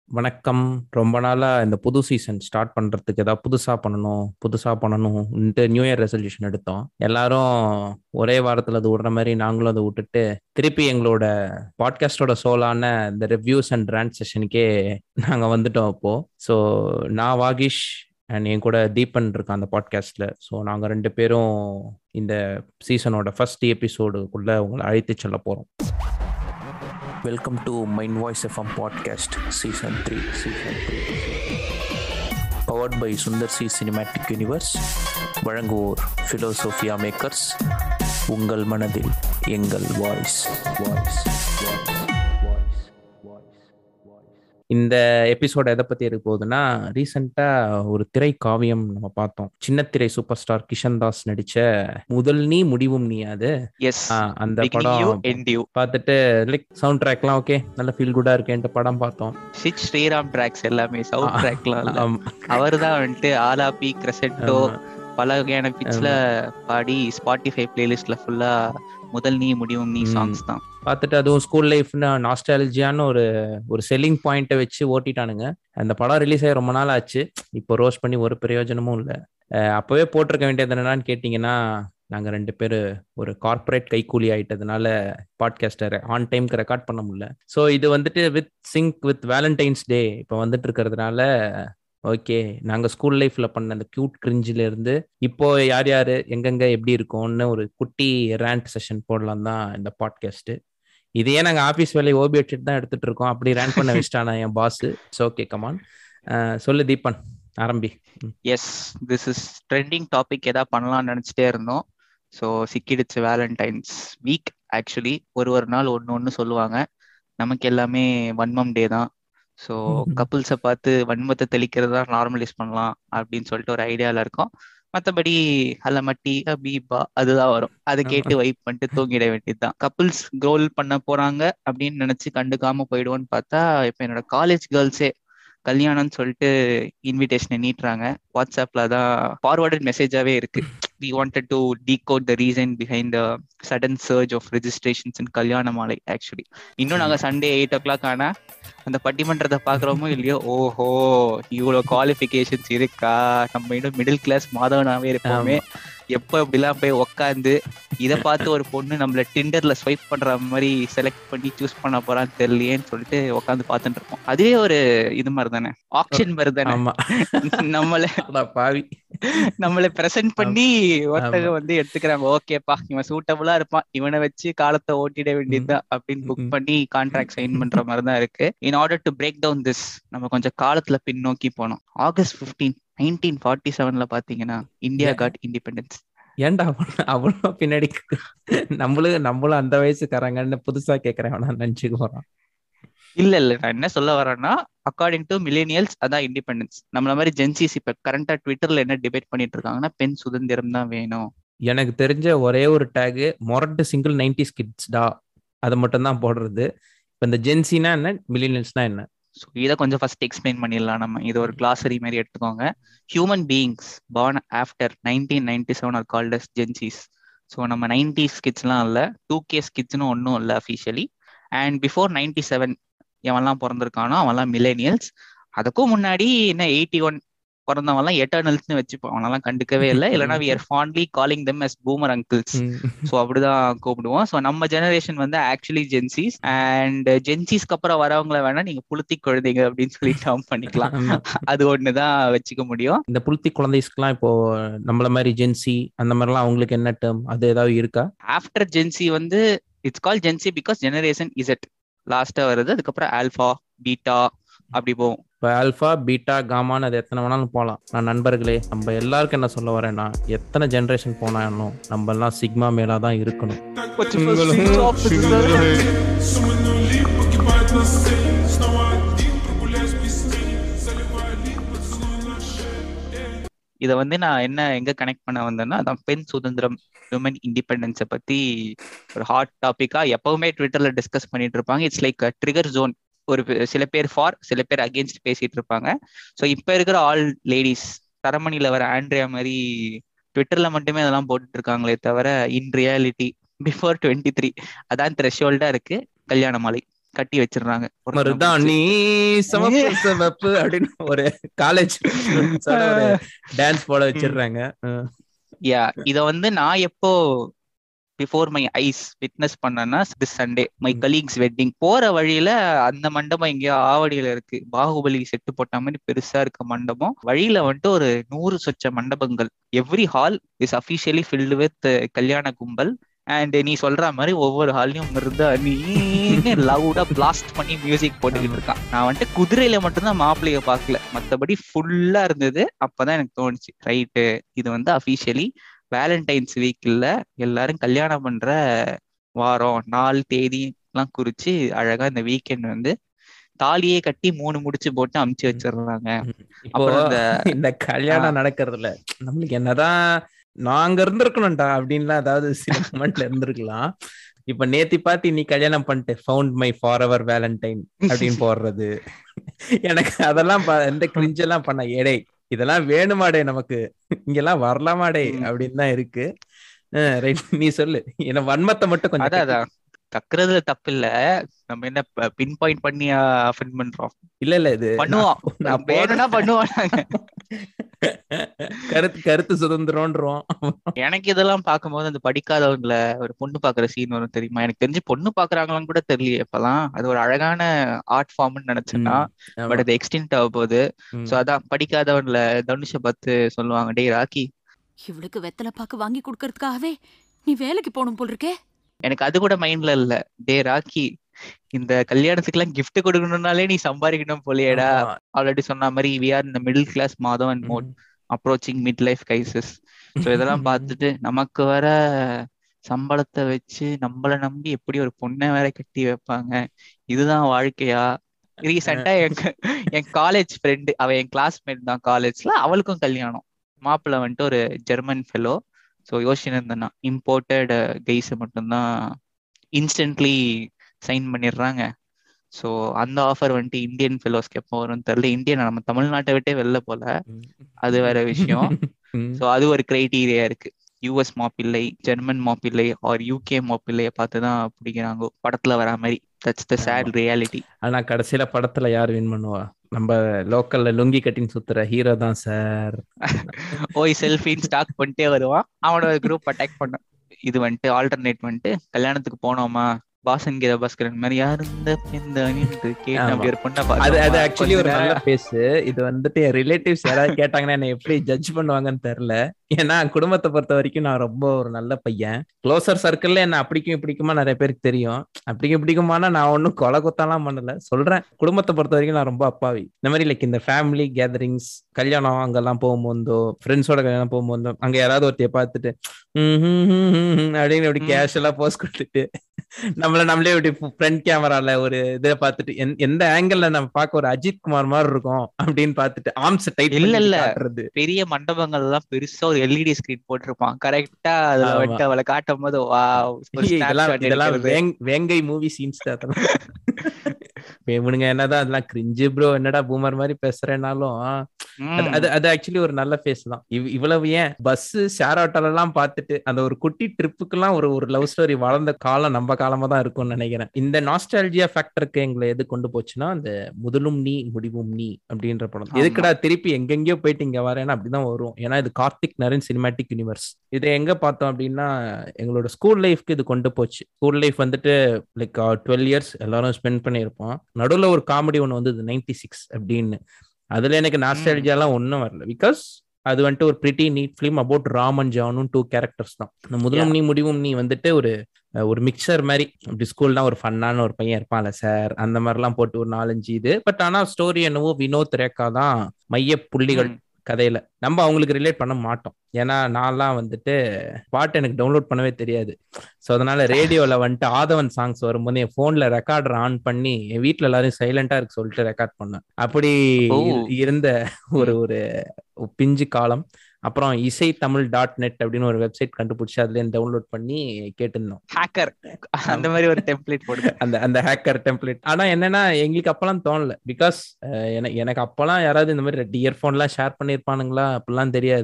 வணக்கம் ரொம்ப நாளா இந்த புது சீசன் ஸ்டார்ட் பண்றதுக்கு ஏதாவது புதுசா பண்ணணும் புதுசா பண்ணணும்ன்ட்டு நியூ இயர் ரெசல்யூஷன் எடுத்தோம் எல்லாரும் ஒரே வாரத்துல அது விடுற மாதிரி நாங்களும் அதை விட்டுட்டு திருப்பி எங்களோட பாட்காஸ்டோட சோலான இந்த ரிவ்யூஸ் அண்ட் ரேண்ட் செஷனுக்கே நாங்க வந்துட்டோம் இப்போ ஸோ நான் வாகிஷ் அண்ட் என் கூட தீபன் இருக்கான் அந்த பாட்காஸ்ட்ல ஸோ நாங்கள் ரெண்டு பேரும் இந்த சீசனோட ஃபர்ஸ்ட் எபிசோடுக்குள்ள உங்களை அழைத்து செல்ல போறோம் welcome to mind voice FM podcast season three season three powered by Sundar C cinematic universe வழங்குவோர் ஃபிலோசோஃபியா மேக்கர்ஸ் உங்கள் மனதில் எங்கள் வாய்ஸ் வாய்ஸ் வாய்ஸ் இந்த எபிசோட் எதை பத்தி இருக்க போகுதுன்னா ரீசெண்டா ஒரு திரை காவியம் நம்ம பார்த்தோம் சின்ன திரை சூப்பர் ஸ்டார் கிஷன் தாஸ் நடிச்ச முதல் நீ முடிவும் நீ அது எஸ் ஆஹ், அந்த beginning you படம் end you பார்த்துட்டு லைக் சவுண்ட் ட்ராக்லாம் ஓகே நல்ல ஃபீல் குட்டா இருக்கேன்ட்டு படம் பார்த்தோம் சிட் ஸ்ரீராம் ட்ராக்ஸ் எல்லாமே சவுண்ட் ஆ, ட்ராக்லாம் இல்ல ஆம், அவர் தான் வந்துட்டு ஆலாபி கிரசென்டோ ஆமா. பல வகையான பிட்ச்ல பாடி ஸ்பாட்டிஃபை பிளேலிஸ்ட்ல ஃபுல்லா முதல் நீ முடிவும் நீ ம். சாங்ஸ் தான் பார்த்துட்டு அதுவும் ஸ்கூல் லைஃப்னு நாஸ்டாலஜியான்னு ஒரு ஒரு செல்லிங் பாயிண்ட்டை வச்சு ஓட்டிட்டானுங்க அந்த படம் ரிலீஸ் ஆகி ரொம்ப நாள் ஆச்சு இப்போ ரோஸ் பண்ணி ஒரு பிரயோஜனமும் இல்லை அப்போவே போட்டிருக்க வேண்டியது என்னன்னு கேட்டிங்கன்னா நாங்கள் ரெண்டு பேர் ஒரு கார்ப்பரேட் கைக்கூலி ஆயிட்டதுனால பாட்காஸ்டர் ஆன் டைம்க்கு ரெக்கார்ட் பண்ண முடியல ஸோ இது வந்துட்டு with sync with Valentine's Day இப்போ வந்துட்டு இருக்கிறதுனால ஓகே நாங்கள் ஸ்கூல் லைஃப்பில் பண்ண அந்த க்யூட் கிரிஞ்சில இருந்து இப்போ யார் யார் எங்கெங்க எப்படி இருக்கோம்னு ஒரு குட்டி ரேண்ட் செஷன் போடலாம் தான் இந்த பாட்காஸ்ட்டு இதையே நாங்கள் ஆஃபீஸ் வேலையை ஓபி வச்சுட்டு தான் எடுத்துட்டு இருக்கோம் அப்படி ரேண்ட் பண்ண வச்சிட்டானா என் பாஸ் ஸோ ஓகே கமான் சொல்லு தீபன் ஆரம்பி ம். Yes this is trending topic ஏதாவது பண்ணலாம்னு நினைச்சிட்டே இருந்தோம் ஸோ சிக்கிடுச்சு வேலண்டைன்ஸ் வீக் ஆக்சுவலி ஒரு ஒரு நாள் ஒன்று ஒன்று சொல்லுவாங்க நமக்கு எல்லாமே வன்மம் டே தான் ஸோ கப்புள்ஸை பார்த்து வன்மத்தை தெளிக்கிறது தான் நார்மலைஸ் பண்ணலாம் அப்படின்னு சொல்லிட்டு ஒரு ஐடியாவில் இருக்கோம் மற்றபடி அலமட்டி பீபா அதுதான் வரும் அதை கேட்டு வைப் பண்ணிட்டு தூங்கிட வேண்டியதுதான் கப்புள்ஸ் க்ரோல் பண்ண போறாங்க அப்படின்னு நினைச்சு கண்டுக்காம போயிடுவோன்னு பார்த்தா இப்போ என்னோட காலேஜ் கேர்ள்ஸே கல்யாணம்னு சொல்லிட்டு இன்விடேஷனை நீட்டுறாங்க வாட்ஸ்அப்ல தான் ஃபார்வர்டட் மெசேஜாவே இருக்கு we wanted to decode the reason behind the sudden surge of registrations in Kalyana Malai actually இன்னும் நாங்க சண்டே எயிட் ஓ கிளாக் ஆனா அந்த பட்டிமன்றத்தை பாக்குறோமோ இல்லையோ ஓஹோ இவ்வளவு குவாலிஃபிகேஷன்ஸ் இருக்கா நம்ம இன்னும் மிடில் கிளாஸ் மாதவனாவே இருப்போமே எப்போ இப்படிலாம் போய் உக்காந்து இதை பார்த்து ஒரு பொண்ணு நம்மள டிண்டர்ல ஸ்வைப் பண்ற மாதிரி செலக்ட் பண்ணி சூஸ் பண்ண போறான்னு தெரியலையேன்னு சொல்லிட்டு உட்காந்து பார்த்துட்டு இருப்போம் அதுவே ஒரு இது மாதிரி தானே ஆப்ஷன் மாதிரி தானே ஆமா நம்மள அடா பாவி நம்மள பிரசன்ட் பண்ணி ஒருத்தங்க ஆமா. வந்து எடுத்துக்கிறாங்க ஓகேப்பா இவன் சூட்டபுளா இருப்பான் இவனை வச்சு காலத்தை ஓட்டிட வேண்டியதுதான் அப்படின்னு புக் ம். பண்ணி கான்ட்ராக்ட் சைன் பண்ற மாதிரி தான் இருக்கு in order to break down this நம்ம கொஞ்சம் காலத்துல பின்னோக்கி போனோம் ஆகஸ்ட் 15 நைன்டீன் ஃபார்ட்டி செவன்ல பாத்தீங்கன்னா இந்தியா Yeah. காட் இண்டிபெண்டன்ஸ் ஏன்டா அவ்வளவு- அவ்வளவு பின்னாடி நம்மளும் நம்மளும் அந்த வயசுக்காரங்கன்னு புதுசா கேக்குறேன் நான் நினைச்சுக்க போறான் இல்ல இல்ல நான் என்ன சொல்ல வரேன்னா அக்கார்டிங் டு மில்லேனியல்ஸ் அதான் இண்டிபெண்டன்ஸ் நம்மள மாதிரி ஜென்சிஸ் இப்ப கரண்டா ட்விட்டர்ல என்ன டிபேட் பண்ணிட்டு இருக்காங்கன்னா பெண் சுதந்திரம் தான் வேணும் எனக்கு தெரிஞ்ச ஒரே ஒரு டேக் மொரட்டு சிங்கிள் நைன்டி ஸ்கிட்ஸ்டா அதை மட்டும் தான் போடுறது இப்போ இந்த ஜென்சினா என்ன மில்லியன்ஸ்னா என்ன ஸோ இதை கொஞ்சம் ஃபர்ஸ்ட் எக்ஸ்பிளைன் பண்ணிடலாம் நம்ம இது ஒரு கிளாசரி மாதிரி எடுத்துக்கோங்க human beings born after nineteen ninety seven are called as Gen Zs so நம்ம நைன்டி ஸ்கிட்ஸ்லாம் இல்லை டூ கே ஸ்கிட்ஸ்னு ஒன்றும் இல்லை officially and before ninety seven எவன்லாம் பிறந்திருக்கானோ அவன்லாம் மில்லேனியல்ஸ் அதுக்கும் முன்னாடி என்ன எயிட்டி ஒன் பிறந்தவன்லாம் எட்டர்னல்ஸ்னு வச்சுப்போம் அவனெல்லாம் கண்டுக்கவே இல்லை இல்லைனா we are fondly calling them as boomer uncles so அப்படிதான் கூப்பிடுவோம் ஸோ நம்ம ஜெனரேஷன் வந்து ஆக்சுவலி ஜென்சிஸ் அண்ட் ஜென்சிஸ்க்கு அப்புறம் வரவங்கள வேணா நீங்க புளுத்தி குழந்தைங்க அப்படின்னு சொல்லி டேர்ம் பண்ணிக்கலாம் ஆமா. அது ஒண்ணுதான் வச்சுக்க முடியும் இந்த புளுத்தி குழந்தைஸ்க்குலாம் இப்போ நம்மள மாதிரி ஜென்சி அந்த மாதிரிலாம் அவங்களுக்கு என்ன டேர்ம் அது ஏதாவது இருக்கா ஆஃப்டர் ஜென்சி வந்து it's call Gen Z because generation Z லாஸ்டா வருது அதுக்கப்புறம் ஆல்ஃபா பீட்டா அப்படி போகும் இப்போ ஆல்ஃபா பீட்டா காமான்னு அது எத்தனை வேணாலும் போகலாம் நான் நண்பர்களே நம்ம எல்லாருக்கும் என்ன சொல்ல வரேன்னா எத்தனை ஜென்ரேஷன் போனாலும் நம்ம எல்லாம் சிக்மா மேலா தான் இருக்கணும் இதை வந்து நான் என்ன எங்க கனெக்ட் பண்ண வந்தேன்னா அதான் பெண் சுதந்திரம் விமன் இண்டிபெண்டன்ஸை பத்தி ஒரு ஹாட் டாபிக்கா எப்பவுமே ட்விட்டர்ல டிஸ்கஸ் பண்ணிட்டு இருப்பாங்க இட்ஸ் லைக் ட்ரிகர் ஜோன் ஒரு பே- சில பேர் ஃபார் சில பேர் அகேன்ஸ்ட் பேசிட்டு இருப்பாங்க ஸோ இப்போ இருக்கிற ஆல் லேடிஸ் தரமணியில வர ஆண்ட்ரியா மாதிரி ட்விட்டர்ல மட்டுமே அதெல்லாம் போட்டுட்டு இருக்காங்களே தவிர in reality before twenty three அதான் த்ரெஷோல்டா இருக்கு கல்யாண மாலை கட்டி வச்சிடுறாங்க மருதான் நீ சமப்பு சமப்பு அப்படின்னு ஒரு காலேஜ் ஒரு டான்ஸ் போட வச்சிடுறாங்க யா இத வந்து நான் எப்போ பிஃபோர் மை ஐஸ் விட்னஸ் பண்ணனா this Sunday my colleagues wedding போற வழியில அந்த மண்டபம் எங்கேயோ ஆவடியில இருக்கு பாகுபலி செட்டு போட்ட மாதிரி பெருசா இருக்க மண்டபம் வழியில வந்துட்டு ஒரு நூறு சொச்ச மண்டபங்கள் every hall is officially filled with கல்யாண கும்பல் அண்ட் நீ சொல்ற மாதிரி ஒவ்வொரு ஹால்லையும் இருந்தா நீ லவுடா பிளாஸ்ட் பண்ணி மியூசிக் போட்டுக்கிட்டு இருக்கான் நான் வந்துட்டு குதிரையில மட்டும்தான் மாப்பிள்ளைய பார்க்கல மத்தபடி ஃபுல்லா இருந்தது அப்பதான் எனக்கு தோணுச்சு ரைட்டு இது வந்து அபிஷியலி வேலண்டைன்ஸ் வீக்ல எல்லாரும் கல்யாணம் பண்ற வாரம் நாள் தேதி எல்லாம் குறிச்சு அழகா இந்த வீக்கெண்ட் வந்து தாலியே கட்டி மூணு முடிச்சு போட்டு அமுச்சு வச்சிடுறாங்க இப்போ இந்த கல்யாணம் நடக்கிறதுல நம்மளுக்கு என்னதான் நாங்க இருந்திருக்கணும்டா அப்படின்லாம் அதாவது சில மொமெண்ட்ல இருந்திருக்கலாம் இப்ப நேத்தி பாத்தி நீ கல்யாணம் பண்ணிட்டு found my forever valentine அப்படின்னு போடுறது எனக்கு அதெல்லாம் எந்த கிரிஞ்செல்லாம் பண்ண எடை இதெல்லாம் வேணுமாடே நமக்கு இங்கெல்லாம் வரலாமாடே அப்படின்னு தான் இருக்கு ரைட் நீ சொல்லு என்ன வன்மத்தை மட்டும் கொஞ்சம் அதான் கக்குறதுல தப்பு இல்ல நம்ம என்ன பின் பாயிண்ட் பண்ணி அஃபெண்ட் பண்றோம் இல்ல இல்ல இது பண்ணுவோம் வேணும்னா பண்ணுவோம் கருத்து கருத்து சுதந்திரம்ன்றோம் எனக்கு இதெல்லாம் பார்க்கும்போது அந்த படிக்காதவங்கள ஒரு பொண்ணு பாக்குற சீன் வரும் தெரியுமா எனக்கு தெரிஞ்சு பொண்ணு பாக்குறாங்களான்னு கூட தெரியல இப்பெல்லாம் அது ஒரு அழகான ஆர்ட் ஃபார்ம்னு நினைச்சேன்னா பட் அது எக்ஸ்டென்ட் ஆக போகுது சோ அதான் படிக்காதவன்ல தனுஷ பார்த்து சொல்லுவாங்க டேய் ராக்கி இவளுக்கு வெத்தலை பாக்கு வாங்கி கொடுக்கறதுக்காகவே நீ வேலைக்கு போகணும் போல் இருக்கே எனக்கு அது கூட மைண்ட்ல இல்ல டே ராக்கி இந்த கல்யாணத்துக்கு எல்லாம் கிஃப்ட் கொடுக்கணும்னாலே நீ சம்பாதிக்கணும் போலியேடா ஆல்ரெடி சொன்ன மாதிரி வி ஆர் இந்த மிடில் கிளாஸ் மாதவ் and mode approaching mid life crisis so இதெல்லாம் பார்த்துட்டு நமக்கு வர சம்பளத்தை வச்சு நம்மள நம்பி எப்படி ஒரு பொண்ணை வேற கட்டி வைப்பாங்க இதுதான் வாழ்க்கையா ரீசெண்டா என் என் காலேஜ் ஃப்ரெண்டு அவ என் கிளாஸ்மேட் தான் காலேஜ்ல அவளுக்கும் கல்யாணம் மாப்பிள்ள வந்துட்டு ஒரு ஜெர்மன் ஃபெலோ ஸோ யோசிச்சிருந்தேன்னா இம்போர்ட்டட் கைஸை மட்டும்தான் இன்ஸ்டன்ட்லி சைன் பண்ணிடுறாங்க ஸோ அந்த ஆஃபர் வந்துட்டு இந்தியன் ஃபெலோஸ்க்கு எப்போ வரும்னு தெரியல இந்தியன் நம்ம தமிழ்நாட்டை விட்டே வெளில போல அது வேற விஷயம் ஸோ அது ஒரு கிரைட்டீரியா இருக்கு யூஎஸ் மாப்பிள்ளை ஜெர்மன் மாப்பிள்ளை ஆர் யூகே மாப்பிள்ளைய பார்த்து தான் பிடிக்கிறாங்க படத்துல வரா மாதிரி தட்ஸ் த சேட் ரியாலிட்டி ஆனா கடைசியில படத்துல யார் வின் பண்ணுவா நம்ம லோக்கல்ல லுங்கி கட்டின்னு சுத்துற ஹீரோ தான் சார் ஓய் செல்ஃபின்னு ஸ்டாக் பண்ணிட்டே வருவான் அவனோட குரூப் அட்டாக் பண்ண இது வந்துட்டு ஆல்டர்னேட் வந்துட்டு கல்யாணத்துக்கு போனோமா பாசன் கீதா பாஸ்கரன் மாதிரி யார் இந்த பெந்த கேட்டு அப்படி ஒரு பொண்ணை அது அது ஆக்சுவலி ஒரு நல்ல பேசு இது வந்துட்டு என் ரிலேட்டிவ்ஸ் யாராவது கேட்டாங்கன்னா என்ன எப்படி ஜட்ஜ் பண்ணுவாங்கன்னு தெரியல ஏன்னா குடும்பத்தை பொறுத்த வரைக்கும் நான் ரொம்ப ஒரு நல்ல பையன் க்ளோசர் சர்க்கிள்ல என்ன அப்படிக்கும் இப்படிக்குமா நிறைய பேருக்கு தெரியும் அப்படிக்கும் இப்படிக்குமானா நான் ஒன்னும் கொலை குத்தலாம் பண்ணல சொல்றேன் குடும்பத்தை பொறுத்த வரைக்கும் நான் ரொம்ப அப்பாவி இந்த மாதிரி லைக் இந்த ஃபேமிலி கேதரிங்ஸ் கல்யாணம் அங்கெல்லாம் போகும்போதோ ஃப்ரெண்ட்ஸோட கல்யாணம் போகும்போதோ அங்க யாராவது ஒருத்தைய பார்த்துட்டு அப்படின்னு இப்படி கேஷுவலா போஸ்ட் கொடுத்துட்டு நம்மள நம்மளே இப்படி ஃப்ரண்ட் கேமரால ஒரு இதை பார்த்துட்டு எந்த ஆங்கிள் நம்ம பார்க்க ஒரு அஜித் குமார் மாதிரி இருக்கும் அப்படின்னு பார்த்துட்டு ஆம்ஸ் டைட் இல்ல இல்ல பெரிய மண்டபங்கள் எல்லாம் பெருசா ஒரு எல்இடி ஸ்கிரீன் போட்டிருப்பான் கரெக்டா அதுல வந்துட்டு அவளை காட்டும் போது வா இதெல்லாம் வேங்கை மூவி சீன்ஸ் அதெல்லாம் இவனுங்க என்னதான் அதெல்லாம் கிரிஞ்சு ப்ரோ என்னடா பூமர் மாதிரி பேசுறேனாலும் அது அது ஆக்சுவலி ஒரு நல்ல ஃபேஸ் தான் இவ்வளவு ஏன் பஸ் ஷேர் ஆட்டோல எல்லாம் பார்த்துட்டு அந்த ஒரு குட்டி ட்ரிப்புக்கு எல்லாம் ஒரு ஒரு லவ் ஸ்டோரி வளர்ந்த காலம் நம்ம காலமா தான் இருக்கும்னு நினைக்கிறேன் இந்த நாஸ்டாலஜியா ஃபேக்டருக்கு எங்களை எது கொண்டு போச்சுன்னா அந்த முதலும் நீ முடிவும் நீ அப்படின்ற படம் எதுக்குடா திருப்பி எங்கெங்கயோ போயிட்டு இங்க வரேன்னா அப்படிதான் வரும் ஏன்னா இது கார்த்திக் நரன் சினிமேட்டிக் யூனிவர்ஸ் இதை எங்க பார்த்தோம் அப்படின்னா எங்களோட ஸ்கூல் லைஃப்க்கு இது கொண்டு போச்சு ஸ்கூல் லைஃப் வந்துட்டு லைக் டுவெல் இயர்ஸ் எல்லாரும் ஸ்பெண்ட் பண்ணியிருப்போம் நடுவில் ஒரு காமெடி ஒன்று வந்தது நைன்டி சிக்ஸ் அப்படின்னு அதுல எனக்கு நாஸ்டாலஜியாலாம் ஒன்றும் வரல பிகாஸ் அது வந்துட்டு ஒரு pretty neat film about Raman ஜானும் டூ கேரக்டர்ஸ் தான் இந்த முதலும் நீ முடிவும் நீ வந்துட்டு ஒரு ஒரு மிக்சர் மாதிரி அப்படி ஸ்கூல்லாம் ஒரு ஃபன்னான ஒரு பையன் இருப்பான்ல சார் அந்த மாதிரிலாம் போட்டு ஒரு நாலஞ்சு இது பட் ஆனா ஸ்டோரி என்னவோ வினோத் ரேகா தான் மைய புள்ளிகள் கதையில நம்ம அவங்களுக்கு ரிலேட் பண்ண மாட்டோம் ஏன்னா நான்லாம் வந்துட்டு பாட்டு எனக்கு டவுன்லோட் பண்ணவே தெரியாது ஸோ அதனால ரேடியோல வந்துட்டு ஆதவன் சாங்ஸ் வரும்போது என் போன்ல ரெக்கார்டர் ஆன் பண்ணி என் வீட்டுல எல்லாரும் சைலண்டா இருக்கு சொல்லிட்டு ரெக்கார்ட் பண்ணேன் அப்படி இருந்த ஒரு ஒரு பிஞ்சு காலம் அப்புறம் இசை தமிழ் டாட் நெட் அப்படின்னு ஒரு வெப்சைட் கண்டுபிடிச்சு அதுல டவுன்லோட் பண்ணி கேட்டிருந்தோம் ஹேக்கர் அந்த மாதிரி ஒரு டெம்ப்ளேட் போடுங்க அந்த அந்த ஹேக்கர் டெம்ப்ளேட் ஆனா என்னன்னா எங்களுக்கு அப்பெல்லாம் தோணல பிகாஸ் எனக்கு அப்பெல்லாம் யாராவது இந்த மாதிரி இயர்ஃபோன் எல்லாம் ஷேர் பண்ணிருப்பானுங்களா அப்படிலாம் தெரியாது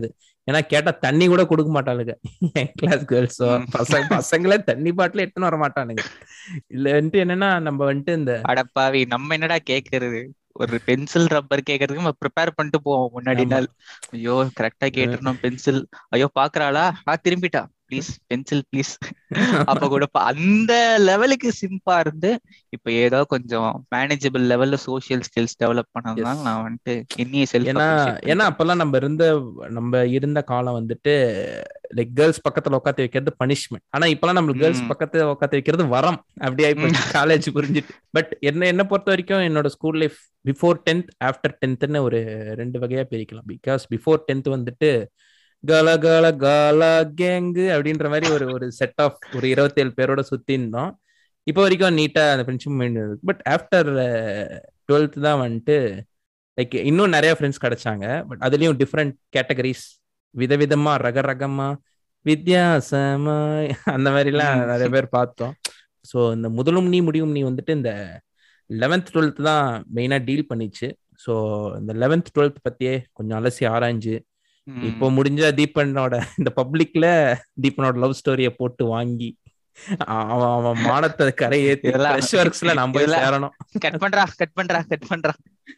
ஏன்னா கேட்டா தண்ணி கூட கொடுக்க மாட்டாளுங்க என் கிளாஸ் கேர்ள்ஸோ ம். பசங்க பசங்களே தண்ணி பாட்டில் எடுத்துன்னு வர மாட்டானுங்க இல்ல வந்துட்டு என்னன்னா நம்ம வந்துட்டு இந்த அடப்பாவி நம்ம என்னடா கேக்குறது ஒரு பென்சில் ரப்பர் கேக்குறதுக்கு நம்ம ப்ரிப்பேர் பண்ணிட்டு போவோம் முன்னாடி ஆமா. நாள் ஐயோ கரெக்டா கேட்டுருந்தோம் பென்சில் ஐயோ பாக்குறாளா ஆ திரும்பிட்டா ப்ளீஸ் பென்சில் ப்ளீஸ் அப்ப கூட பா- அந்த லெவலுக்கு சிம்பா இருந்து இப்ப ஏதோ கொஞ்சம் மேனேஜபிள் லெவல்ல சோஷியல் ஸ்கில்ஸ் டெவலப் பண்ணதுனால Yes. நான் வந்துட்டு என்னையே செல்ஃப் ஏன்னா ஏன்னா அப்பெல்லாம் நம்ம இருந்த நம்ம இருந்த காலம் வந்துட்டு லைக் கேர்ள்ஸ் பக்கத்துல உட்காந்து வைக்கிறது பனிஷ்மெண்ட் ஆனா இப்பெல்லாம் நம்ம கேர்ள்ஸ் ம். பக்கத்துல உட்காந்து வைக்கிறது வரம் அப்படி ஆயிப்போச்சு காலேஜ் புரிஞ்சுட்டு பட் என்ன என்ன பொறுத்த வரைக்கும் என்னோட school life before tenth after டென்த்னு ஒரு ரெண்டு வகையா பிரிக்கலாம் பிகாஸ் பிஃபோர் டென்த் வந்துட்டு கல கல கல கேங்கு அப்படின்ற மாதிரி ஒரு ஒரு செட் ஆஃப் ஒரு இருபத்தேழு பேரோட சுத்தி இருந்தோம் இப்போ வரைக்கும் நீட்டா அந்த ஃப்ரெண்ட்ஷிப் மைண்ட் இருக்கு பட் ஆஃப்டர் டுவெல்த் தான் வந்துட்டு லைக் இன்னும் நிறைய ஃப்ரெண்ட்ஸ் கிடைச்சாங்க பட் அதுலயும் டிஃப்ரெண்ட் கேட்டகரிஸ் விதவிதமா ரக ரகமா வித்தியாசமா அந்த மாதிரிலாம் ம். நிறைய பேர் பார்த்தோம் ஸோ இந்த முதலும் நீ முடிவும் நீ வந்துட்டு இந்த லெவன்த் டுவெல்த் தான் மெயினாக டீல் பண்ணிச்சு ஸோ இந்த லெவன்த் டுவெல்த் பத்தியே கொஞ்சம் அலசி ஆராய்ஞ்சு இப்போ முடிஞ்ச தீபனோட இந்த பப்ளிக்ல தீபனோட லவ் ஸ்டோரிய போட்டு வாங்கி அவன் அவன் மானத்தை கரை ஏத்தி இதெல்லாம் ஃப்ரெஷ் ஒர்க்ஸ்ல நம்ம போய் இதெல்லாம் சேரணும் கட் பண்றா கட் பண்றா கட் பண்றா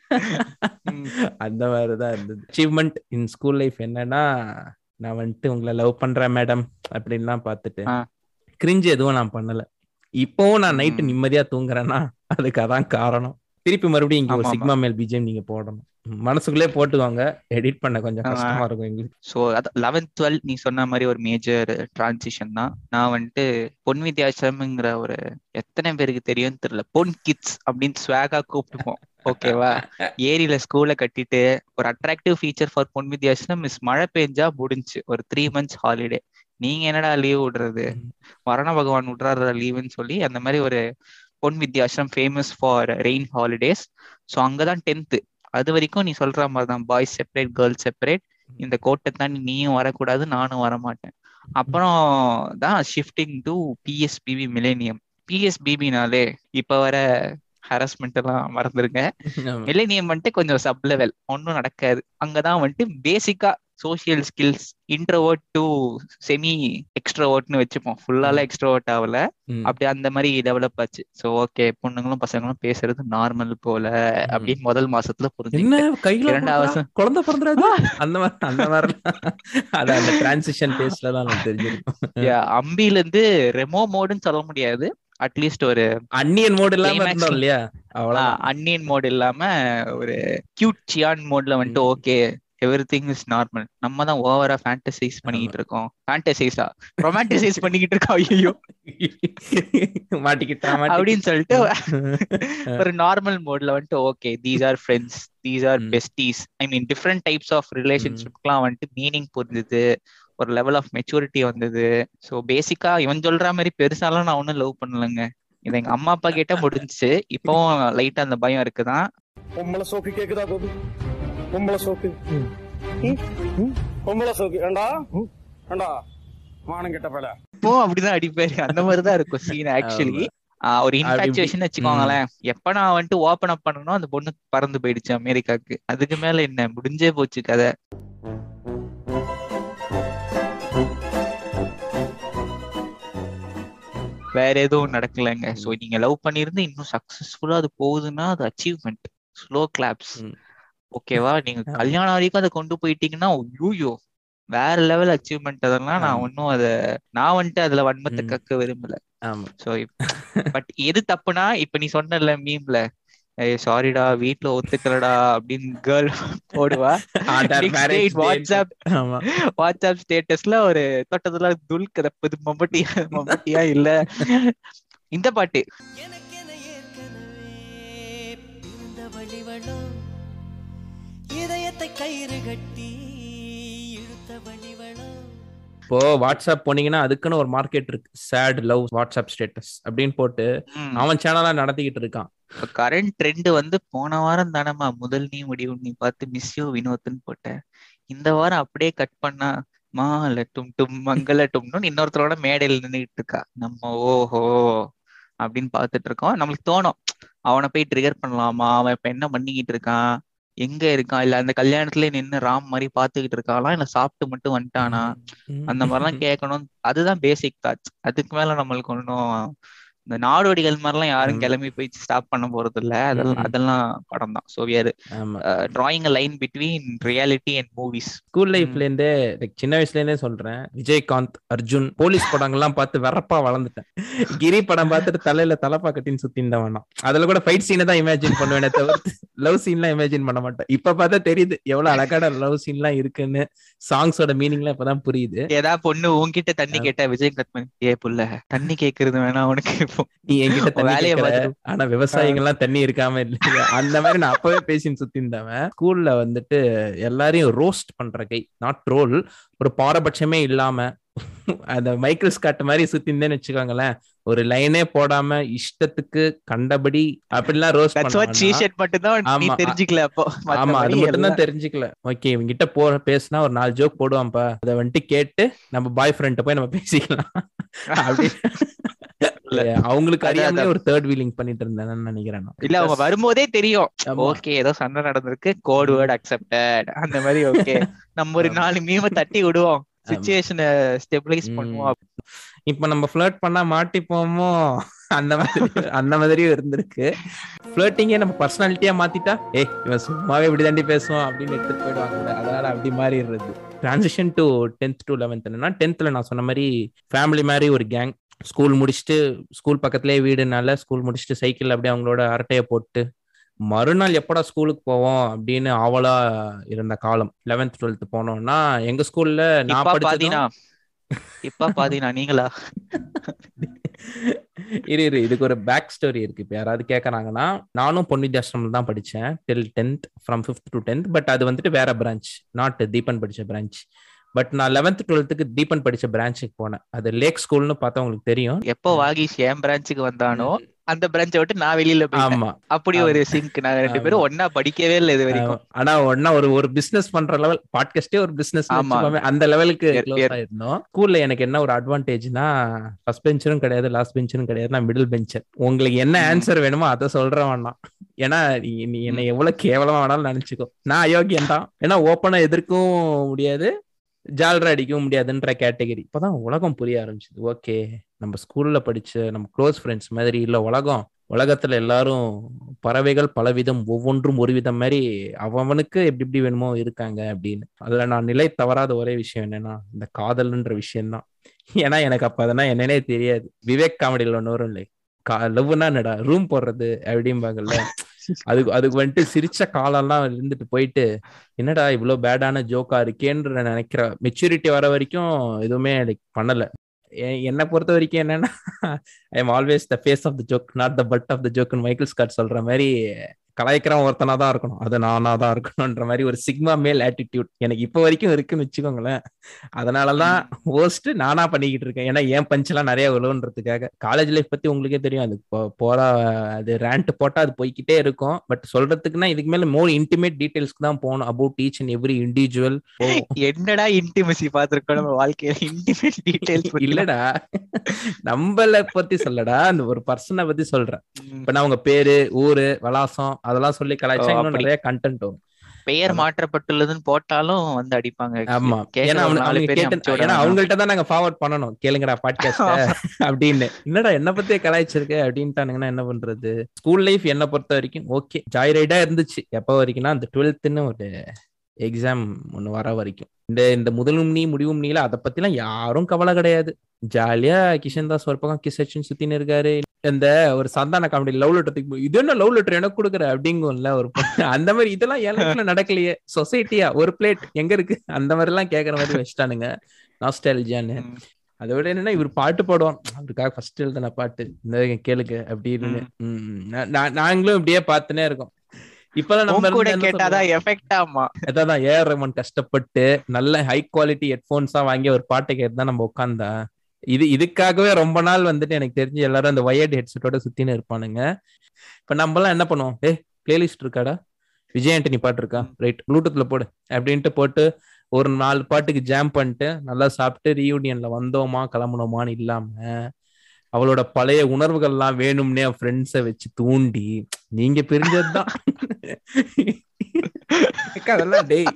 ம். அந்த மாதிரிதான் இருந்தது அச்சீவ்மெண்ட் இன் ஸ்கூல் லைஃப் என்னன்னா நான் வந்துட்டு உங்களை லவ் பண்றேன் மேடம் அப்படின்லாம் பார்த்துட்டு ஆ. கிரிஞ்சு எதுவும் நான் பண்ணல இப்போவும் நான் நைட்டு ம். நிம்மதியா தூங்குறேன்னா அதுக்கு அதான் காரணம் திருப்பி மறுபடியும் இங்க ஒரு ஆமா, ஆமா. சிக்மா மேல் பிஜிஎம் நீங்க போடணும் மனசுக்குள்ளே போட்டுவாங்க எடிட் பண்ண கொஞ்சம் ஆ. கஷ்டமா இருக்கும் எங்களுக்கு ஸோ அது லெவன்த் டுவெல் நீ சொன்ன மாதிரி ஒரு மேஜர் டிரான்சிஷன் தான் நான் வந்துட்டு பொன் வித்யாசம்ங்கிற ஒரு எத்தனை பேருக்கு தெரியும்னு தெரியல பொன் கிட்ஸ் அப்படின்னு ஸ்வாகா கூப்பிட்டுப்போம் ஓகேவா ஏரியில ஸ்கூலை கட்டிட்டு ஒரு அட்ராக்டிவ் ஃபீச்சர் ஃபார் பொன் வித்யாசனம் மிஸ் மழை பெஞ்சா முடிஞ்சு ஒரு த்ரீ மந்த்ஸ் ஹாலிடே நீங்க என்னடா லீவ் விடுறது வரண பகவான் விடுறாரு லீவுன்னு சொல்லி அந்த மாதிரி ஒரு Pon Vidyashram famous for rain holidays so அங்கதான் டென்த்து அது வரைக்கும் நீ சொல்ற மாதிரி தான் பாய்ஸ் செப்பரேட் கேர்ள்ஸ் செப்பரேட் இந்த கோட்டை தாண்டி நீயும் வரக்கூடாது நானும் வரமாட்டேன் அப்புறம் தான் ஷிஃப்டிங் டு பிஎஸ்பிபி மிலேனியம் பிஎஸ்பிபினாலே இப்ப வர ஹராஸ்மெண்ட் எல்லாம் மறந்துருங்க ஆமா. மிலேனியம் வந்துட்டு கொஞ்சம் சப் லெவல் ஒன்றும் நடக்காது அங்கதான் வந்துட்டு பேசிக்கா social skills introvert to semi எக்ஸ்ட்ரோவர்ட்னு வச்சுப்போம் ஃபுல்லால எக்ஸ்ட்ரோவர்ட் ஆகல ம். அப்படி அந்த மாதிரி டெவலப் ஆச்சு ஸோ ஓகே பொண்ணுங்களும் பசங்களும் பேசுறது நார்மல் போல அப்படின்னு முதல் மாசத்துல புரிஞ்சு என்ன கையில இரண்டாவது போடுறா? குழந்தை பிறந்துறாது அந்த மாதிரி அந்த மாதிரி அது அந்த டிரான்சிஷன் பேஸ்ல தான் எனக்கு தெரிஞ்சிருக்கும் அம்பில இருந்து ரெமோ மோடுன்னு சொல்ல முடியாது அட்லீஸ்ட் ஒரு அன்னியன் மோடு இல்லாம Climax இருந்தோம் இல்லையா அவ்வளவுதான் அன்னியன் மோட் இல்லாம ஒரு கியூட் சியான் மோட்ல வந்துட்டு ம். Okay everything is normal நம்ம தான் ஓவரா ஃபேண்டசைஸ் பண்ணிக்கிட்டு இருக்கோம் ஃபேண்டசைஸா ரொமான்டிசைஸ் பண்ணிக்கிட்டு இருக்கோம் ஐயோ மாட்டிக்கிட்டான் அப்படின்னு சொல்லிட்டு ஒரு நார்மல் மோட்ல வந்துட்டு okay these are friends these are ம். Besties I mean different types of ரிலேஷன்ஷிப்க்குலாம் வந்துட்டு மீனிங் புரிஞ்சுது ஒரு லெவல் ஆஃப் மெச்சூரிட்டி வந்தது ஸோ பேசிக்கா இவன் சொல்ற மாதிரி பெருசாலாம் நான் ஒன்றும் லவ் பண்ணலங்க இதை எங்க அம்மா அப்பா கேட்டா முடிஞ்சுச்சு இப்பவும் லைட்டா அந்த பயம் இருக்குதான் பொம்பளை சோக்கு கேக்குதா கோபி பொம்பளை சோக்கு ம்? ம்? பொம்பளை சோக்கு ஏண்டா ஏண்டா மானம் கெட்ட பல இப்போ அப்படிதான் அடிப்பாரு அந்த மாதிரிதான் இருக்கும் சீன் ஆக்சுவலி ஒரு இன்ஃபாக்சுவேஷன் வச்சுக்கோங்களேன் எப்ப நான் வந்துட்டு ஓபன் அப் பண்ணணும் அந்த பொண்ணு பறந்து போயிடுச்சு அமெரிக்காக்கு அதுக்கு மேல என்ன முடிஞ்சே போச்சு கதை வேற எதுவும் நடக்கலைங்க சோ நீங்க லவ் பண்ணிருந்து இன்னும் சக்சஸ்ஃபுல்லா அது போகுதுன்னா அது அச்சீவ்மெண்ட் ஸ்லோ கிளாப்ஸ் ம். ஓகேவா நீங்க ஆமா. கல்யாணம் வரைக்கும் அதை கொண்டு போயிட்டீங்கன்னா ஐயோ வேற லெவல் அச்சீவ்மெண்ட் அதெல்லாம் நான் ஆமா. ஒன்னும் அத நான் வந்துட்டு அதுல வன்மத்தை ம். கக்க விரும்பல ஆமா சோ பட் எது தப்புனா இப்ப நீ சொன்னல மீம்ல ஏய் சாரிடா வீட்ல ஒத்துக்கலடா அப்படின்னு கேர்ள் போடுவா After Next marriage day day. WhatsApp ஆமா வாட்ஸ்அப் ஸ்டேட்டஸ்ல ஒரு தொட்டதுல துல் கதப்பது மம்பட்டியா மம்பட்டியா இல்ல இந்த பாட்டு எனக்கென ஏற்கனவே பிறந்த வழிவளோ இதயத்தை கயிறு கட்டி இழுத்த வழிவளோ இப்போ வாட்ஸ்அப் போனீங்கன்னா அதுக்குன்னு ஒரு மார்க்கெட் இருக்கு சேட் லவ் வாட்ஸ்அப் ஸ்டேட்டஸ் அப்படின்னு போட்டு அவன் சேனலா நடத்திக்கிட்டு இருக்கான் கரண்ட் ட்ரெண்ட் வந்து போன வாரம் தானம்மா முதல் நீ முடிவு நீ பார்த்து மிஸ் யூ வினோத்னு போட்டேன் இந்த வாரம் அப்படியே கட் பண்ணா மால டும் டும் மங்கள டும்னு இன்னொருத்தரோட மேடையில் நின்றுட்டு இருக்கா நம்ம ஓஹோ அப்படின்னு பார்த்துட்டு இருக்கோம் நம்மளுக்கு தோணும் அவனை போய் ட்ரிகர் பண்ணலாமா அவன் இப்ப என்ன பண்ணிக்கிட்டு இருக்கான் எங்க இருக்கான் இல்ல அந்த கல்யாணத்துல நின்னு ராம் மாதிரி பாத்துக்கிட்டு இருக்கானா இல்ல சாப்பிட்டு மட்டும் வந்துட்டானா அந்த மாதிரிலாம் கேட்கணும் அதுதான் பேசிக் தாட்ஸ் அதுக்கு மேல நம்மளுக்கு ஒன்றும் இந்த நாடோடிகள் மாதிரிலாம் யாரும் ஆமா. கிளம்பி போய் ஸ்டாப் பண்ண போறது இல்ல அதெல்லாம் ம். அதெல்லாம் படம் தான் ஸோ வியர் ஆமா drawing a line between reality and movies school லைஃப்ல இருந்தே like சின்ன வயசுல இருந்தே சொல்றேன் விஜயகாந்த் அர்ஜுன் போலீஸ் படங்கள்லாம் பார்த்து வெறப்பா வளர்ந்துட்டேன் கிரி படம் பார்த்துட்டு தலையில தலப்பா கட்டின்னு சுத்தின்னு வேணாம் அதுல கூட ஃபைட் சீனை தான் இமேஜின் பண்ணுவேனே தவிர்த்து லவ் சீன்லாம் இமேஜின் பண்ண மாட்டேன் இப்ப பார்த்தா தெரியுது எவ்வளவு அழகான லவ் சீன்லாம் இருக்குன்னு சாங்ஸோட மீனிங்லாம் இப்பதான் புரியுது ஏதா பொண்ணு உன்கிட்ட தண்ணி கேட்டா விஜயகாந்த் மாதிரி, ஏ புள்ள தண்ணி கேக்குறது வேணா உனக்கு இப்போ நீ என்கிட்ட தண்ணி வேலையை கேட்கிற, பார்த்துட்டு ஆனா விவசாயிகள்லாம் தண்ணி இருக்காம இல்லையா அந்த மாதிரி நான் அப்பவே பேசின்னு சுத்தி இருந்தவன் ஸ்கூல்ல வந்துட்டு எல்லாரையும் ரோஸ்ட் பண்ற கை நாட் ரோல் ஒரு பாரபட்சமே இல்லாம அந்த மைக்கேல் ஸ்காட் மாதிரி சுத்தி இருந்தேன்னு வச்சுக்கோங்களேன் ஒரு லைனே போடாம இஷ்டத்துக்கு கண்டபடி அப்படிலாம் roast that's what she said மட்டும் தான் நீ ஆமா. தெரிஞ்சுக்கல அப்போ ஆமா அது மத்தபடி மட்டும் தான் எல்லாம் தெரிஞ்சுக்கல ஓகே இவங்கிட்ட போ பேசினா ஒரு நாலு ஜோக் போடுவான்ப்பா அதை வந்துட்டு கேட்டு நம்ம பாய் ஃப்ரெண்ட போய் நம்ம பேசிக்கலாம் அப்படி இல்ல. அவங்களுக்கு அதான், அறியாமலே அதான். ஒரு தேர்ட் வீலிங் பண்ணிட்டு இருந்தேன்னு நினைக்கிறேன் நான். இல்ல அவங்க வரும்போதே தெரியும் ஆமா. ஓகே ஏதோ சண்டை நடந்திருக்கு கோட் வேர்ட் அக்செப்டட் அந்த மாதிரி ஓகே நம்ம ஒரு ஆமா. நாலு மீம தட்டி விடுவோம் சுச்சுவேஷனை ஸ்டெபிலைஸ் ம். பண்ணுவோம் இப்ப நம்ம ஃபிளர்ட் பண்ணா மாட்டிப்போமோ அந்த மாதிரி அந்த மாதிரியும் இருந்திருக்கு ஃபிளர்ட்டிங்கே நம்ம பர்சனாலிட்டியா மாத்திட்டா ஏய் இவன் சும்மாவே இப்படி தாண்டி பேசுவான் அப்படின்னு எடுத்துட்டு போயிடுவாங்க அதனால அப்படி மாறிடுறது transition to tenth to eleventh என்னன்னா டென்த்ல நான் சொன்ன மாதிரி ஃபேமிலி மாதிரி ஒரு கேங் ஸ்கூல் முடிச்சுட்டு ஸ்கூல் பக்கத்துலேயே வீடுனால ஸ்கூல் முடிச்சுட்டு சைக்கிள் அப்படியே அவங்களோட அரட்டையை போட்டு மறுநாள் எப்படா ஸ்கூலுக்கு போவோம் அப்படின்னு ஆவலா இருந்த காலம் லெவன்த் டுவெல்த் போனோம்னா எங்க ஸ்கூல்ல நான் இப்ப படிச்சதும் பாத்தீங்கன்னா இப்ப பாத்தீங்கன்னா நீங்களா இரு இரு இதுக்கு ஒரு பேக் ஸ்டோரி இருக்கு இப்போ யாராவது கேட்கறாங்கன்னா நானும் பொன்னிதாசிரமில் தான் படித்தேன் till tenth from fifth to tenth but அது வந்துட்டு வேற பிரான்ச் நாட் தீபன் படிச்ச பிரான்ச் பட் நான் லெவன்த் டுவெல்த்துக்கு தீபன் படிச்ச பிரான்ச்சுக்கு போனேன் அது லேக் ஸ்கூல்னு பார்த்தா உங்களுக்கு தெரியும் எப்போ வாகிஷ் என் பிரான்ச்சுக்கு வந்தானோ அந்த பிரான்ச்சை விட்டு நான் வெளியில போயிட்டேன் ஆமா அப்படி ஒரு சிங்க் நாங்க ரெண்டு பேரும் ஒன்னா படிக்கவே இல்லை இது வரைக்கும் ஆமா. ஆனா ஒன்னா ஒரு ஒரு பிசினஸ் பண்ற லெவல் பாட்காஸ்டே ஒரு பிசினஸ் ஆமா. அந்த லெவலுக்கு Yes, க்ளோஸ் yes. ஆயிருந்தோம் ஸ்கூல்ல எனக்கு என்ன ஒரு அட்வான்டேஜ்னா ஃபர்ஸ்ட் பெஞ்சரும் கிடையாது லாஸ்ட் பெஞ்சரும் கிடையாது நான் மிடில் பெஞ்சர் உங்களுக்கு என்ன ம். ஆன்சர் வேணுமோ அதை சொல்றேன் வேணாம் ஏன்னா நீ நீ என்னை எவ்வளவு கேவலமா வேணாலும் நினைச்சுக்கோ நான் அயோக்கியம் தான் ஏன்னா ஓப்பனா எதிர்க்கவும் முடியாது ஜால்ரா அடிக்கவும் முடியாதுன்ற கேட்டகரி இப்பதான் உலகம் புரிய ஆரம்பிச்சது ஓகே நம்ம ஸ்கூல்ல படிச்ச நம்ம க்ளோஸ் ஃப்ரெண்ட்ஸ் மாதிரி இல்ல உலகம் உலகத்துல எல்லாரும் பறவைகள் பலவிதம் ஒவ்வொன்றும் ஒரு விதம் மாதிரி அவனுக்கு எப்படி எப்படி வேணுமோ இருக்காங்க அப்படின்னு அதுல நான் நிலை தவறாத ஒரே விஷயம் என்னன்னா இந்த காதல்ன்ற விஷயம்தான் ஏன்னா எனக்கு அப்ப அதெல்லாம் என்னன்னே தெரியாது விவேக் காமெடியில் ஒன்று வரும் இல்லை லவ்னா என்னடா ரூம் போடுறது அப்படிம்பாங்கல்ல அதுக்கு அதுக்கு வந்துட்டு சிரிச்ச காலம்லாம் இருந்துட்டு போயிட்டு என்னடா இவ்வளவு பேடான ஜோக்கா இருக்கேன்ற நினைக்கிற மெச்சூரிட்டி வர வரைக்கும் எதுவுமே லைக் பண்ணல எ- என்னை பொறுத்த வரைக்கும் என்னன்னா I am always the face of the joke not the butt of the joke Michael Scott சொல்ற மாதிரி கலாய்க்கிறவன் ஒருத்தனா தான் இருக்கணும் அது நானா தான் இருக்கணும்ன்ற மாதிரி ஒரு சிக்மா மேல் ஆட்டிடியூட் எனக்கு இப்போ வரைக்கும் இருக்குன்னு வச்சுக்கோங்களேன் அதனாலதான் ஓஸ்ட் நானா பண்ணிக்கிட்டு இருக்கேன் ஏன்னா என் பஞ்ச் எல்லாம் நிறைய விழுவுன்றதுக்காக காலேஜ் லைஃப் பத்தி உங்களுக்கே தெரியும் அது போ- போறா அது ரேண்ட் போட்டா அது போய்க்கிட்டே இருக்கும் பட் சொல்றதுக்குன்னா இதுக்கு மேல மோர் இன்டிமேட் டீடைல்ஸ்க்கு தான் போகணும் about each and every individual என்னடா இன்டிமசி பாத்திருக்கோம் நம்ம வாழ்க்கையில இன்டிமேட் டீடைல்ஸ் இல்லடா நம்மள பத்தி சொல்லடா அந்த ஒரு பர்சனை பத்தி சொல்றேன் இப்ப நான் உங்க பேரு ஊரு விலாசம் அதெல்லாம் சொல்லி கலாய்ச்சா ஓ, இன்னும் அப்படி. நிறைய கண்டென்ட் வரும் பெயர் மாற்றப்பட்டுள்ளதுன்னு போட்டாலும் வந்து அடிப்பாங்க actually. ஆமா கேட்கற ஏன்னா ஒரு அவங்க நாலு அவங்க பேரையும் கேட்டு அமுச்சு விட ஏன்னா வேணாம். அவங்கள்ட்ட தான் நாங்க ஃபார்வர்ட் பண்ணணும் கேளுங்கடா பாட்காஸ்ட் அப்படின்னு என்னடா என்ன பத்தியே கலாய்ச்சிருக்கு அப்படின்ட்டானுங்கன்னா என்ன பண்றது ஸ்கூல் லைஃப் என்ன பொறுத்த வரைக்கும் ஓகே ஜாய் ரைடா இருந்துச்சு எப்ப வரைக்கும்னா அந்த டுவெல்த்னு ஒரு எக்ஸாம் ஒண்ணு வர வரைக்கும் இந்த இந்த முதலும் நீ முடிவும் நீல அதை பத்திலாம் யாரும் கவலை கிடையாது ஜாலியா கிஷன் தாஸ் ஒரு பக்கம் கிஸ் அச்சுன்னு சுத்தின்னு இருக்காரு இந்த ஒரு சந்தான காமெடி லவ் லெட்டர் இது என்ன லவ் லெட்டர் எனக்கு கொடுக்குற அப்படிங்கும்ல ஒரு பொண்ணு. அந்த மாதிரி இதெல்லாம் என் லைஃப்ல நடக்கலையே சொசைட்டியா ஒரு பிளேட் எங்க இருக்கு அந்த மாதிரி எல்லாம் கேக்குற மாதிரி வச்சுட்டானுங்க நாஸ்டாலஜியான்னு ம். அதை விட என்னன்னா இவர் பாட்டு பாடுவான் அவருக்காக ஃபர்ஸ்ட் எழுதின பாட்டு இந்த கேளுங்க அப்படின்னு ம், நா- நா- நாங்களும் இப்படியே பார்த்துனே இருக்கோம் இப்பெல்லாம் நம்ம உன் கூட இருந்து என்ன கேட்டாதான் சொல்றோம்? எஃபெக்ட் ஆமா அதான் ஏஆர் ரஹ்மான் கஷ்டப்பட்டு நல்ல ஹை குவாலிட்டி ஹெட்போன்ஸா வாங்கி ஒரு பாட்டை கேட்டு தான் நம்ம உட்காந்தா இது இதுக்காகவே ரொம்ப நாள் வந்துட்டு எனக்கு தெரிஞ்சு எல்லாரும் அந்த ஒயர்டு ஹெட்செட்டோட சுத்தின்னு இருப்பானுங்க இப்ப நம்ம எல்லாம் என்ன பண்ணுவோம் ஏ பிளேலிஸ்ட் இருக்காடா விஜய் ஆண்டனி பாட்டு இருக்கா ரைட் ப்ளூடூத்ல போடு அப்படின்ட்டு போட்டு ஒரு நாலு பாட்டுக்கு ஜாம் பண்ணிட்டு நல்லா சாப்பிட்டு ரீயூனியன்ல வந்தோமா கிளம்புனோமான்னு இல்லாம அவளோட பழைய உணர்வுகள்லாம் வேணும்னே ஃப்ரெண்ட்ஸை வச்சு தூண்டி நீங்க பிரிஞ்சதுதான் அதெல்லாம் டேய்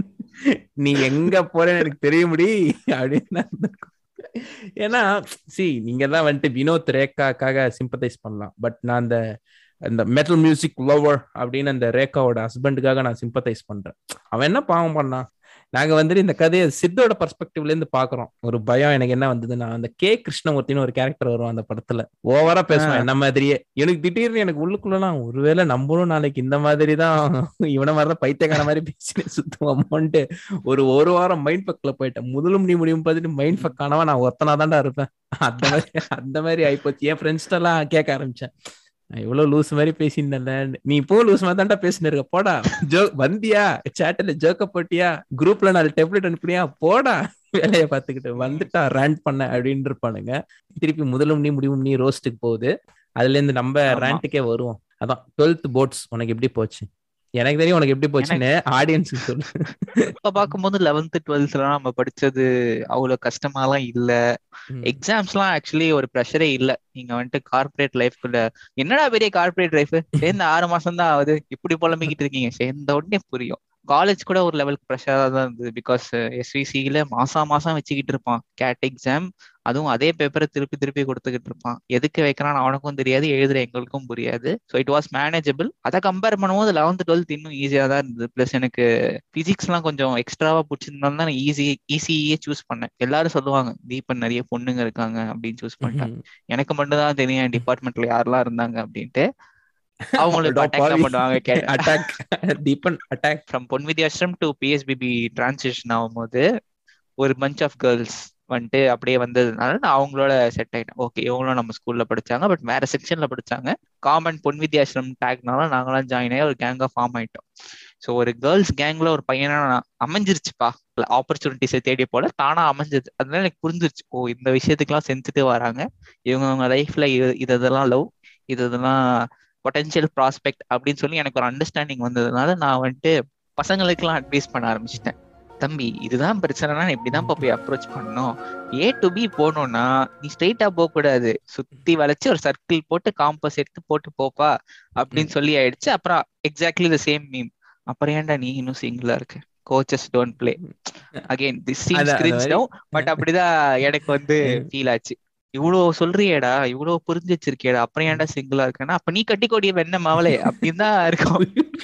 நீ எங்க போறேன்னு எனக்கு தெரிய முடி அப்படின்னு தான் இருந்திருக்கும். ஏன்னா சி நீங்க தான் வந்துட்டு வினோத் ரேகாக்காக சிம்பத்தைஸ் பண்ணலாம் பட் நான் அந்த அந்த மெட்டல் மியூசிக் லவர் அப்படின்னு அந்த ரேகாவோட ஹஸ்பண்டுக்காக நான் சிம்பத்தைஸ் பண்றேன் அவன் என்ன பாவம் பண்ணான் நாங்க வந்துட்டு இந்த கதையை சித்தோட பர்ஸ்பெக்டிவ்ல இருந்து பாக்குறோம் ஒரு பயம் எனக்கு என்ன வந்ததுன்னா அந்த கே கிருஷ்ணமூர்த்தின்னு ஒரு கேரக்டர் வரும் அந்த படத்துல ஓவரா பேசுவான் என்ன மாதிரியே எனக்கு திடீர்னு எனக்கு உள்ளுக்குள்ளலாம் ஒருவேளை நம்மளும் நாளைக்கு இந்த மாதிரி தான் இவன மாதிரிதான் பைத்தியக்கார மாதிரி பேசி சுத்துவோமோன்ட்டு ஒரு ஒரு வாரம் மைண்ட் பக்ல போயிட்டேன் முதலும் நீ முடியும் பார்த்துட்டு மைண்ட் பக் ஆனவன் நான் ஒத்தனா தான்டா இருப்பேன் அந்த மாதிரி அந்த மாதிரி ஆயிப்போச்சு என் ஃப்ரெண்ட்ஸ்ட எல்லாம் கேட்க ஆரம்பிச்சேன் நான் இவ்வளவு லூஸ் மாதிரி பேசியிருந்தேன்ல நீ இப்போ லூஸ் மாதிரி தான்டா பேசினு இருக்க போடா ஜோ வந்தியா சேட்டில் ஜோக்க போட்டியா குரூப்ல நாலு டெப்லெட் அனுப்புனியா போடா வேலையை பார்த்துக்கிட்டு வந்துட்டா ரேண்ட் பண்ண அப்படின்னு இருப்பானுங்க திருப்பி முதலும் நீ முடிவும் நீ ரோஸ்ட்டுக்கு போகுது அதுல இருந்து நம்ம ஆமா. ரேண்ட்டுக்கே வருவோம் அதான் டுவெல்த் போர்ட்ஸ் உனக்கு எப்படி போச்சு எனக்கு தெரியும் உனக்கு எப்படி போச்சுன்னு ஆடியன்ஸுக்கு சொல்லு இப்ப பார்க்கும்போது லெவன்த் டுவெல்த்லாம் நம்ம படிச்சது அவ்வளவு கஷ்டமாலாம் இல்ல ம். எக்ஸாம்ஸ்லாம் ஆக்சுவலி ஒரு ப்ரெஷரே இல்ல நீங்க வந்துட்டு கார்ப்பரேட் லைஃப்குள்ள என்னடா பெரிய கார்ப்பரேட் லைஃப் சேர்ந்த ஆறு மாசம் தான் ஆகுது இப்படி புலம்பிக்கிட்டு இருக்கீங்க சேர்ந்த உடனே புரியும் காலேஜ் கூட ஒரு லெவலுக்கு ப்ரெஷரா தான் இருந்தது பிகாஸ் எஸ்விசியில மாசம் மாசம் வச்சுக்கிட்டு இருப்பான் கேட் எக்ஸாம் அதுவும் அதே பேப்பரை திருப்பி திருப்பி கொடுத்துக்கிட்டு இருப்பான் எதுக்கு வைக்கிறான்னு அவனுக்கும் தெரியாது எழுதுற எங்களுக்கும் புரியாது ஸோ இட் வாஸ் மேனேஜபிள் அதை கம்பேர் பண்ணும்போது லெவன்த் டுவெல்த் இன்னும் ஈஸியா தான் இருந்தது ப்ளஸ் எனக்கு பிசிக்ஸ்லாம் கொஞ்சம் எக்ஸ்ட்ராவா பிடிச்சிருந்தாலும் தான் நான் ஈஸி ஈஸியே சூஸ் பண்ணேன் எல்லாரும் சொல்லுவாங்க தீபன் நிறைய பொண்ணுங்க இருக்காங்க அப்படின்னு சூஸ் பண்ணிட்டேன் எனக்கு மட்டும் தான் தெரியும் என் டிபார்ட்மெண்ட்ல யாரெல்லாம் இருந்தாங்க அப்படின்ட்டு அவங்களுக்கு அட்டாக் தான் பண்ணுவாங்க கே- attack Deepan attack from Ponvidyashram to PSBB transition ஆகும்போது ஒரு பஞ்ச் ஆஃப் கேர்ள்ஸ் வந்துட்டு அப்படியே வந்ததுனால நான் அவங்களோட செட் ஆயிட்டேன் ஓகே இவங்களும் நம்ம ஸ்கூல்ல படிச்சாங்க பட் வேற செக்ஷன்ல படிச்சாங்க காமன் பொன்வித்யாஸ்ரம் டேக்னால நாங்களாம் ஜாயின் ஆகி ஒரு கேங்கா ஃபார்ம் ஆயிட்டோம் ஸோ ஒரு கேர்ள்ஸ் கேங்ல ஒரு பையனா நான் அமைஞ்சிருச்சுப்பா ஆப்பர்ச்சுனிட்டிஸை தேடி போல தானா அமைஞ்சது அதனால எனக்கு புரிஞ்சிருச்சு ஓ இந்த விஷயத்துக்குலாம் சென்சிட்டிவ் வராங்க இவங்க அவங்க லைஃப்ல இது இதெல்லாம் லவ் இது இதெல்லாம் பொட்டன்ஷியல் ப்ராஸ்பெக்ட் அப்படின்னு சொல்லி எனக்கு ஒரு அண்டர்ஸ்டாண்டிங் வந்ததுனால நான் வந்துட்டு பசங்களுக்கெல்லாம் அட்வைஸ் பண்ண ஆரம்பிச்சிட்டேன் தம்பி இதுதான் பிரச்சனைனா இப்படிதான் போய் அப்ரோச் பண்ணணும் ஏ டு பி போகணும்னா நீ ஸ்ட்ரெயிட்டா போக கூடாது சுத்தி வளைச்சு ஒரு சர்க்கிள் போட்டு காம்பஸ் எடுத்து போட்டு போப்பா அப்படின்னு சொல்லி ஆயிடுச்சு அப்புறம் எக்ஸாக்ட்லி த சேம் மீம் அப்புறம் ஏன்டா நீ இன்னும் சிங்கிளா இருக்கு coaches don't play again this அதான், சீன்ஸ் அந்த கிரிஞ்ச் மாதிரி. டவுன் பட் அப்படிதான் எனக்கு வந்து ஃபீல் ஆச்சு இவ்வளவு சொல்றியேடா இவ்வளவு புரிஞ்சு வச்சிருக்கேடா அப்புறம் ஏன்டா சிங்கிளா இருக்கேன்னா அப்ப நீ கட்டி கொடிய வெண்ண மாவளே அப்படின்னு தான் இருக்கும்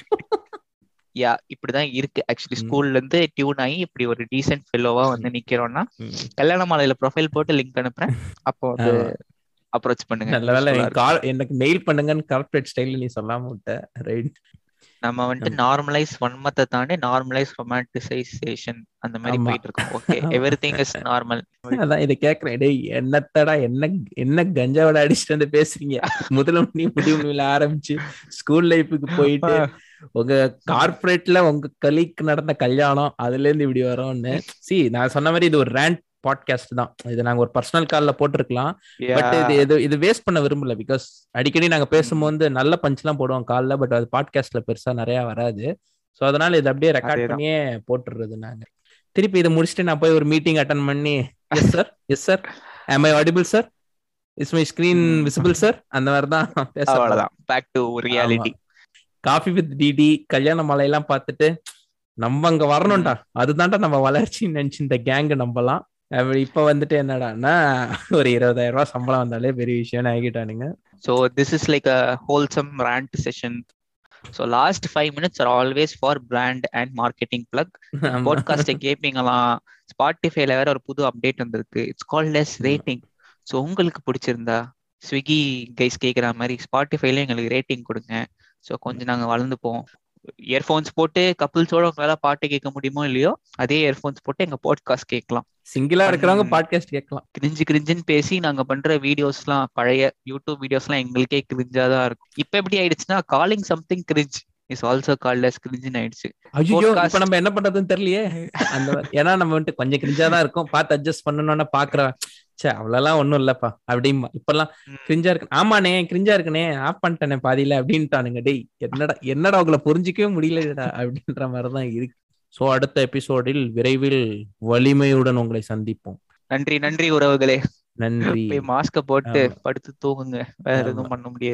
யா இப்படிதான் இருக்கு ஆக்சுவலி ம். ஸ்கூல்ல இருந்து டியூன் ஆகி இப்படி ஒரு டீசென்ட் ஃபெல்லோவா வந்து நிக்கிறோம்னா கல்யாண மாலையில ப்ரொஃபைல் போட்டு லிங்க் அனுப்புறேன் அப்போ வந்து ஆமா. அப்ரோச் பண்ணுங்க நல்ல வேலை useful ஆ நீ இருக்கும். call- எனக்கு மெயில் பண்ணுங்கன்னு கார்ப்பரேட் ஸ்டைல்ல நீ சொல்லாம விட்ட ரைட் நம்ம வந்துட்டு நார்மலைஸ் வன்மத்தை தாண்டி நார்மலைஸ் ரொமான்டிசைசேஷன் அந்த மாதிரி ஆமா. போயிட்டு இருக்கோம் ஓகே ஆமா. எவ்ரி திங் இஸ் நார்மல் அதான் இதை கேக்குறேன் டேய் என்னத்தடா என்ன என்ன கஞ்சாவோட அடிச்சுட்டு வந்து பேசுறீங்க முதல்ல நீ முடிவு ஆரம்பிச்சு ஸ்கூல் லைஃபுக்கு போயிட்டு உங்க கார்ப்பரேட்ல உங்க கலீக் நடந்த கல்யாணம் அதுல இருந்து இப்படி வரோம்னு சி நான் சொன்ன மாதிரி இது ஒரு ரேண்ட் பாட்காஸ்ட் தான் இது நாங்க ஒரு பர்சனல் கால்ல போட்டிருக்கலாம் பட் இது இது இது வேஸ்ட் பண்ண விரும்பல பிகாஸ் அடிக்கடி நாங்க பேசும்போது நல்ல பஞ்ச் எல்லாம் போடுவோம் கால்ல பட் அது பாட்காஸ்ட்ல பெருசா நிறைய வராது சோ அதனால இது அப்படியே ரெக்கார்ட் அதேதான். பண்ணியே போட்டுறது நாங்க திருப்பி இதை முடிச்சுட்டு நான் போய் ஒரு மீட்டிங் அட்டன் பண்ணி yes sir yes sir am I audible sir is my screen ம். விசிபிள் சார் அந்த மாதிரி தான் பேச அவ்வளவுதான் back to reality coffee with DD கல்யாண மலையெல்லாம் பார்த்துட்டு நம்ம அங்க வரணும்டா அதுதான்டா நம்ம வளர்ச்சின்னு நினைச்சு இந்த கேங் நம்பலாம் அப்படி இப்ப வந்துட்டு என்னடான்னா ஒரு இருபதாயிரம் ரூபாய் சம்பளம் வந்தாலே பெரிய விஷயம் ஆகிட்டானுங்க so this is like a wholesome rant session so last five minutes are always for brand and marketing plug பாட்காஸ்ட்டை கேட்பீங்களாம் ஸ்பாட்டிஃபைல வேற ஒரு புது அப்டேட் வந்திருக்கு it's called less rating so உங்களுக்கு பிடிச்சிருந்தா ஸ்விக்கி கைஸ் கேட்குற மாதிரி ஸ்பாட்டிஃபைல எங்களுக்கு ரேட்டிங் கொடுங்க ஸோ கொஞ்சம் நாங்கள் வளர்ந்துப்போம் இயர்ஃபோன்ஸ் போட்டு கப்புள்ஸோட உங்களால பாட்டு கேட்க முடியுமோ இல்லையோ அதே இயர்ஃபோன்ஸ் போட்டு எங்க பாட்காஸ்ட் கேட்கலாம் சிங்கிளா இருக்கிறவங்க ம். பாட்காஸ்ட் கேட்கலாம் கிரிஞ்சு கிரிஞ்சுன்னு பேசி நாங்க பண்ற வீடியோஸ்லாம் பழைய யூடியூப் வீடியோஸ்லாம் எங்களுக்கே கிரிஞ்சா தான் இருக்கும் இப்ப எப்படி ஆயிடுச்சுன்னா calling something cringe is also called as கிரிஞ்சுன்னு ஆயிடுச்சு ஐயோ Podcast. இப்ப நம்ம என்ன பண்றதுன்னு தெரியலையே அந்த மாதிரி. ஏன்னா நம்ம வந்துட்டு கொஞ்சம் கிரிஞ்சா தான் இருக்கும் பார்த்து அட்ஜஸ்ட் பண்ணணும்னு பாக்குறேன் சே அவ்வளவுலாம் ஒண்ணும் இல்லப்பா அப்படிமா இப்பெல்லாம் கிரிஞ்சா இருக்கு ஆமாண்ணே கிரிஞ்சா இருக்குனே ஆஃப் பண்ணிட்டேனே பாதியில அப்படின்ட்டானுங்க டேய் என்னடா என்னடா உங்களை புரிஞ்சிக்கவே முடியலடா அப்படின்ற மாதிரிதான் இருக்கு சோ அடுத்த எபிசோடில் விரைவில் வலிமையுடன் உங்களை சந்திப்போம் நன்றி நன்றி உறவுகளே நன்றி போய் மாஸ்க போட்டு ஆமா. படுத்து தூங்குங்க வேற ஆமா. எதுவும் பண்ண முடியாது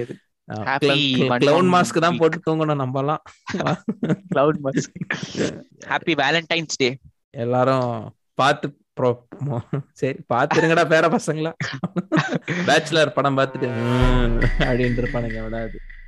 Happy one clown month mask தான் week. போட்டு தூங்கணும் நம்மலாம் cloud mask happy Valentine's Day எல்லாரும் பார்த்து ப்ரோ சரி பார்த்துருங்கடா பேர பசங்களா பேச்சுலர் படம் பார்த்துட்டு "ம்" அப்படின்ட்டு இருப்பானுங்க விடாது